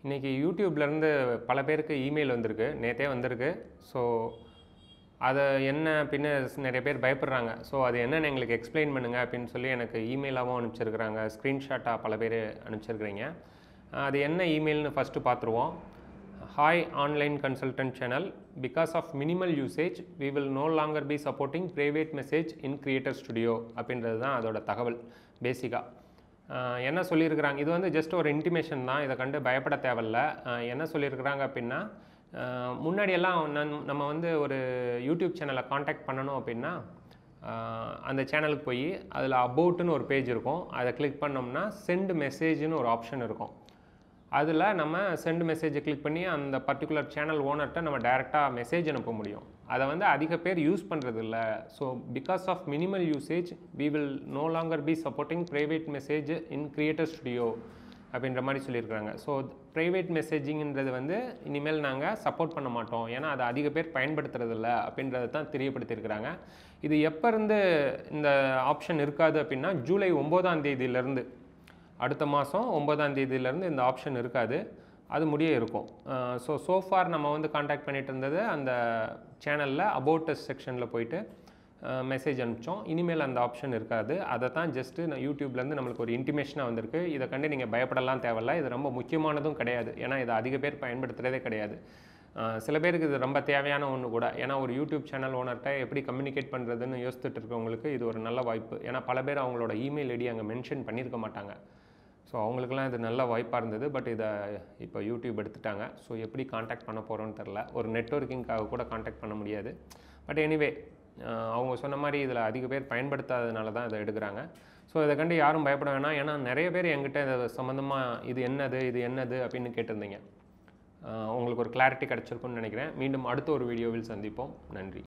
இன்றைக்கி யூடியூப்லேருந்து பல பேருக்கு இமெயில் வந்திருக்கு நேற்றே வந்திருக்கு ஸோ அதை என்ன பின்ன நிறைய பேர் பயப்படுறாங்க ஸோ அது என்னன்னு எங்களுக்கு எக்ஸ்பிளைன் பண்ணுங்கள் அப்படின்னு சொல்லி எனக்கு இமெயிலாகவும் அனுப்பிச்சிருக்கிறாங்க ஸ்க்ரீன்ஷாட்டாக பல பேர் அனுப்பிச்சிருக்கிறீங்க அது என்ன இமெயில்னு ஃபஸ்ட்டு பார்த்துருவோம் hi online consultant channel because of minimal usage we will no longer be supporting private message in creator studio அப்படின்றது தான் அதோட தகவல் பேசிக்காக என்ன சொல்லியிருக்கிறாங்க இது வந்து ஜஸ்ட் ஒரு இன்டிமேஷன் தான் இதை கண்டு பயப்பட தேவையில்ல ஆஹ் என்ன சொல்லியிருக்கிறாங்க அப்படின்னா ஆஹ் முன்னாடியெல்லாம் நன்- நம்ம வந்து ஒரு யூடியூப் சேனலை காண்டாக்ட் பண்ணணும் அப்படின்னா ஆஹ் அந்த சேனலுக்கு போய் அதில் அபவுட்னு ஒரு பேஜ் இருக்கும் அதை கிளிக் பண்ணோம்னா சென்ட் மெசேஜ்னு ஒரு ஆப்ஷன் இருக்கும் அதில் நம்ம சென்ட் மெசேஜை கிளிக் பண்ணி அந்த பர்டிகுலர் சேனல் ஓனர்கிட்ட நம்ம டைரெக்டாக மெசேஜ் அனுப்ப முடியும் அதை வந்து அதிக பேர் யூஸ் பண்ணுறது இல்லை so because of minimal usage we will no longer be supporting private message in creator studio அப்படின்ற மாதிரி சொல்லியிருக்கிறாங்க ஸோ ப்ரைவேட் மெசேஜிங்ன்றது வந்து இனிமேல் நாங்கள் சப்போர்ட் பண்ண மாட்டோம் ஏன்னா அதை அதிக பேர் பயன்படுத்துறது இல்ல அப்படின்றத தான் தெரியப்படுத்தியிருக்கிறாங்க இது எப்போ இருந்து இந்த ஆப்ஷன் இருக்காது அப்படின்னா ஜூலை ஒம்போதாம் தேதியிலேருந்து அடுத்த மாதம் ஒன்பதாம் தேதியிலேருந்து இந்த ஆப்ஷன் இருக்காது அது முடிய இருக்கும் ஸோ சோஃபார் நம்ம வந்து காண்டாக்ட் பண்ணிட்டு இருந்தது அந்த சேனலில் அபவுட் செக்ஷனில் போயிட்டு மெசேஜ் அனுப்பிச்சோம் இனிமேல் அந்த ஆப்ஷன் இருக்காது அதை தான் ஜஸ்ட்டு நான் யூடியூப்லேருந்து நம்மளுக்கு ஒரு இன்டிமேஷனாக வந்திருக்கு இதை கண்டு நீங்கள் பயப்படலாம் தேவையில்ல இது ரொம்ப முக்கியமானதும் கிடையாது ஏன்னா இதை அதிக பேர் பயன்படுத்துகிறதே கிடையாது அஹ் சில பேருக்கு இது ரொம்ப தேவையான ஒன்று கூட ஏன்னா ஒரு யூடியூப் சேனல் ஓனர்கிட்ட எப்படி கம்யூனிகேட் பண்ணுறதுன்னு யோசிச்சுட்டு இருக்கவங்களுக்கு இது ஒரு நல்ல வாய்ப்பு ஏன்னா பல பேர் அவங்களோட இமெயில் ஐடி அங்கே மென்ஷன் பண்ணியிருக்க மாட்டாங்க ஸோ அவங்களுக்குலாம் இது நல்ல வாய்ப்பாக இருந்தது பட் இதை இப்போ யூடியூப் எடுத்துட்டாங்க ஸோ எப்படி காண்டாக்ட் பண்ண போகிறோன்னு தெரில ஒரு நெட்ஒர்க்கிங்காக கூட காண்டாக்ட் பண்ண முடியாது பட் எனிவே அவங்க சொன்ன மாதிரி இதில் அதிக பேர் பயன்படுத்தாததுனால தான் இதை எடுக்கிறாங்க ஸோ இதை கண்டு யாரும் பயப்பட வேணாம் ஏன்னா நிறைய பேர் என்கிட்ட இதை சம்மந்தமாக இது என்னது இது என்னது அப்படின்னு கேட்டிருந்தீங்க அஹ் உங்களுக்கு ஒரு கிளாரிட்டி கிடச்சிருக்கும்னு நினைக்கிறேன் மீண்டும் அடுத்த ஒரு வீடியோவில் சந்திப்போம் நன்றி